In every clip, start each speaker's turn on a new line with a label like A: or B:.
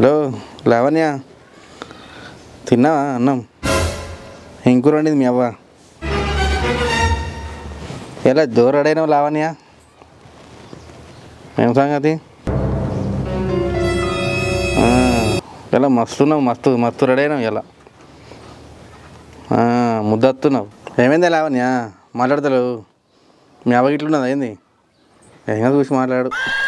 A: Hello Lavanya తిన్నావా అన్నం ఏం కూర వండింది మీ అవ్వ ఎలా జోరడైనావు లావణ్య ఏం సంగతి ఆ, ఎలా మస్తున్నావు మస్తు మస్తు రెడీ అయినావు ఎలా ముద్దస్తున్నావు ఏమైంది లావణ్య మాట్లాడతలేవు మీ అవ్వ ఇట్లున్నది ఏంది ఏమైనా చూసి మాట్లాడు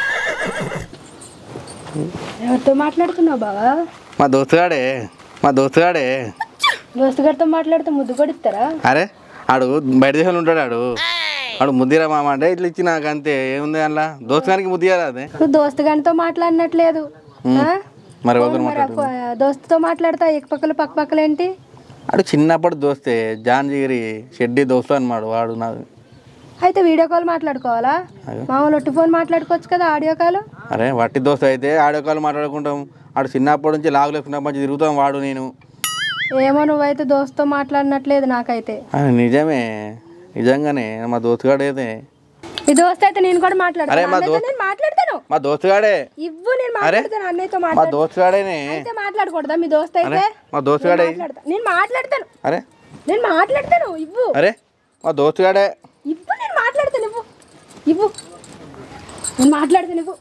B: ఎవరితో మాట్లాడుతున్నావు బావా
A: మా దోస్తుగాడే మా దోస్తుగాడే
B: దోస్తు గారితో మాట్లాడితే ముద్దు కూడా ఇస్తారా
A: అరే ఆడు బయట దేశంలో ఉంటాడు ఆడు ఆడు ముద్దిరా మామ అంటే ఇట్లా ఇచ్చి నాకు అంతే ఏముంది అందులో దోస్తుగానికి ముద్దిరా అదే
B: నువ్వు దోస్తు గారితో మాట్లాడినట్లేదు ఆ?
A: మరి ఎవరితో
B: మరి ఆ ప- దోస్తుతో మాట్లాడతా ఎక్క పక్కలు పక్క పక్కలు ఏంటి
A: ఆడు చిన్నప్పుడు దోస్తే జాన్ జిగిరి షెడ్డి దోస్తు అన్నమాడు వాడు నాకు
B: అయితే వీడియో కాల్ మాట్లాడుకోవాలా మామూలు ఒట్టి ఫోన్ మాట్లాడుకోవచ్చు కదా ఆడియో కాల్
A: అరే వట్టి దోస్తు అయితే ఆడియో కాల్ మాట్లాడుకుంటాం ఆడు చిన్నప్పటి నుంచి లాగు లేకున్నప్పటి నుంచి తిరుగుతాం వాడు నేను
B: ఏమో నువ్వైతే దోస్తుతో మాట్లాడినట్లేదు నాకైతే
A: ఆ, నిజమే నిజంగానే మా దోస్తుగాడు అయితే
B: ఈ దోస్తు అయితే నేను కూడా
A: అరే,
B: మాట్లాడతాను
A: మా
B: అన్నయ్యతో నేను మాట్లాడతాను
A: మా దోస్తుగాడే
B: ఇవ్వు నేను మాట్లాడతాను అన్నయ్యతో
A: మా
B: మాట్లాడు
A: దోస్తుగాడేనే
B: అయితే మాట్లాడకూడదా మీ దోస్తు
A: అరే
B: అయితే
A: మా దోస్తుగాడే
B: మాట్లాడతా నేను మాట్లాడతాను
A: అరే
B: నేను మాట్లాడతాను ఇవ్వు
A: అరే మా దోస్తుగాడే
B: ఇవ్వు నేను మాట్లాడతాను ఇవ్వు ఇవ్వు నేను మాట్లాడతాను ఇవ్వు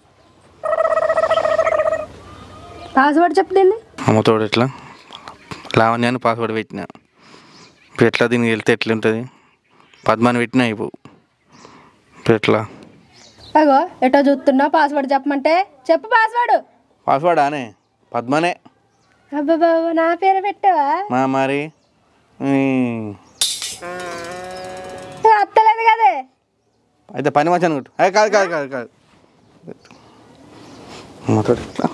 B: పాస్వర్డ్ చెప్తుంది
A: అమ్మతోడు ఎట్లా లావణ్యాన్ని పాస్వర్డ్ పెట్టిన ఇప్పుడు ఎట్లా దీనికి వెళ్తే ఎట్లుంటుంది పద్మాని పెట్టినా ఇప్పుడు ఇప్పుడు ఎట్లా
B: అగో ఎటో చూస్తున్నా పాస్వర్డ్ చెప్పమంటే చెప్పు పాస్వర్డ్
A: పాస్వర్డ్ ఆనే పద్మనే
B: అబ్బా బాబు నా పేరు పెట్టావా
A: మా మరి ఉమ్,
B: నువ్వు అత్తలేదు కదే
A: అయితే పని మంచి అనుకుంటు అదే కాదు కాదు కాదు కాదు అమ్మతోడు ఎట్లా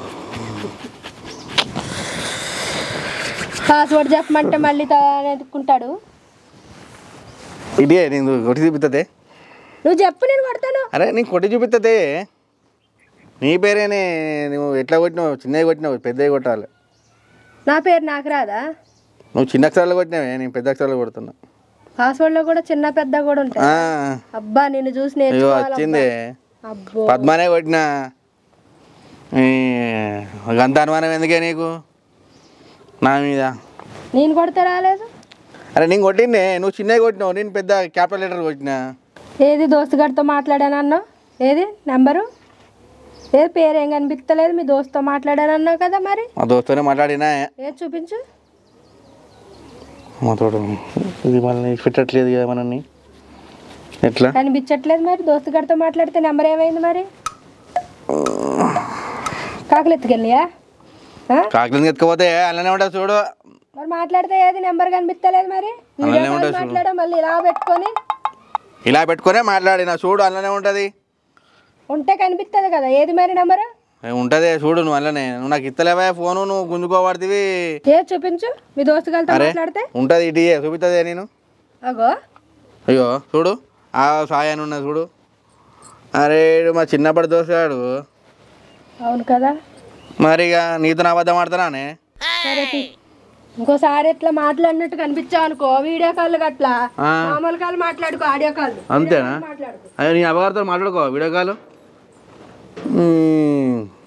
B: పాస్వర్డ్ చెప్పమంటే మళ్ళీ ఎదుక్కుంటాడు
A: ఇదే నేను కొట్టి చూపిస్తుంది
B: నువ్వు చెప్పు నేను కొడతాను
A: అరే నీకు కొట్టి చూపిస్తుంది నీ పేరేనే నువ్వు ఎట్లా కొట్టినావు చిన్నవి కొట్టినావు పెద్దవి కొట్టాలి
B: నా పేరు నాకు రాదా
A: నువ్వు చిన్న అక్షరాలు కొట్టినావే నేను పెద్ద అక్షరాలు కొడుతున్నా
B: పాస్వర్డ్లో కూడా చిన్న పెద్ద కూడా ఉంటాయి
A: ఆ,
B: అబ్బా నిన్ను చూసి
A: అయ్యో
B: నేర్చుకోవాలి
A: వచ్చింది
B: అబ్బో
A: పద్మనే కొట్టినా ఈ, గంత అనుమానం ఎందుకే నీకు నా మీద
B: నేను కొడితే రాలేదు
A: అరే నేను కొట్టిండే నువ్వు చిన్నవి కొట్టినావు నేను పెద్ద క్యాపిటల్ లెటర్ కొట్టినా
B: ఏది దోస్తు గారితో మాట్లాడానన్నావు ఏది నెంబరు ఏది పేరు ఏం కనిపించలేదు మీ దోస్తుతో మాట్లాడానన్నావు కదా మరి
A: మా దోస్తునే మాట్లాడినా
B: ఏది చూపించు
A: మా తోడు ఇది మళ్ళీ పెట్టట్లేదు కదా మనల్ని ఎట్లా
B: కనిపించట్లేదు మరి దోస్తు గారితో మాట్లాడితే నెంబర్ ఏమైంది మరి కాకులు ఎత్తుకెళ్ళియా ఆ?
A: కాకిలింగ్ ఎత్తుకపోతే అలానే ఉంటుంది చూడు
B: మరి మాట్లాడితే ఏది నెంబర్ కనిపించలేదు మరి వీడియో
A: అలానే
B: కాల్
A: ఉంటుంది చూడు.
B: మాట్లాడా మళ్ళీ ఇలా పెట్టుకొని
A: ఇలా పెట్టుకునే మాట్లాడినా చూడు అలానే ఉంటుంది
B: ఉంటే కనిపిస్తుంది కదా ఏది మరి నెంబరు
A: ఉంటుంది చూడు నువ్వు అలానే నువ్వు నాకు ఇస్తలేవా ఫోను నువ్వు గుంజుకోబడుతుంది
B: ఏది చూపించు మీ దోస్తు గారితో
A: అరే
B: మాట్లాడితే
A: ఉంటుంది ఇటీ చూపిస్తుంది నేను
B: అగో
A: అయ్యో చూడు ఆ సాయి అని ఉన్నది చూడు అరే ఈడు మా చిన్నప్పటి దోసాడు
B: అవును కదా
A: మరి ఇక నీతో నా అబద్ధం ఆడతానే
B: సరే తీ. ఇంకోసారి ఇట్లా మాట్లాడినట్టు కనిపించావు అనుకో వీడియో కాల్ అట్లా
A: ఆ.
B: మామూలు కాల్ మాట్లాడుకో ఆడియో కాల్
A: అంతేనా
B: మాట్లాడుకో
A: అయ్యో నీ అమ్మగారితో మాట్లాడుకో వీడియో కాల్ మ్మ్.